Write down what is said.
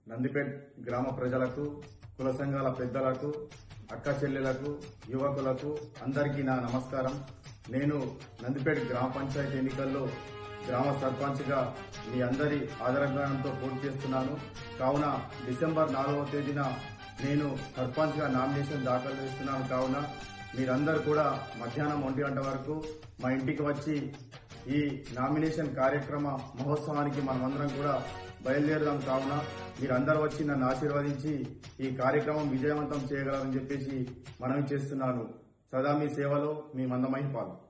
నందిపేట్ గ్రామ ప్రజలకు కుల సంఘాల పెద్దలకు అక్క చెల్లెలకు యువకులకు అందరికీ నా నమస్కారం నేను నందిపేట్ గ్రామ పంచాయతీ ఎన్నికల్లో గ్రామ సర్పంచ్గా మీ అందరి ఆదరగానంతో పోటీ చేస్తున్నాను కావున డిసెంబర్ నాలుగవ తేదీన నేను సర్పంచ్గా నామినేషన్ దాఖలు చేస్తున్నాను కావున మీరందరూ కూడా మధ్యాహ్నం ఒంటి గంట వరకు మా ఇంటికి వచ్చి ఈ నామినేషన్ కార్యక్రమ మహోత్సవానికి మనమందరం కూడా బయలుదేరదాం కావున మీరందరూ వచ్చి నన్ను ఆశీర్వదించి ఈ కార్యక్రమం విజయవంతం చేయగలరని చెప్పేసి మనవి చేస్తున్నాను సదా మీ సేవలో మీ మందమై పాలు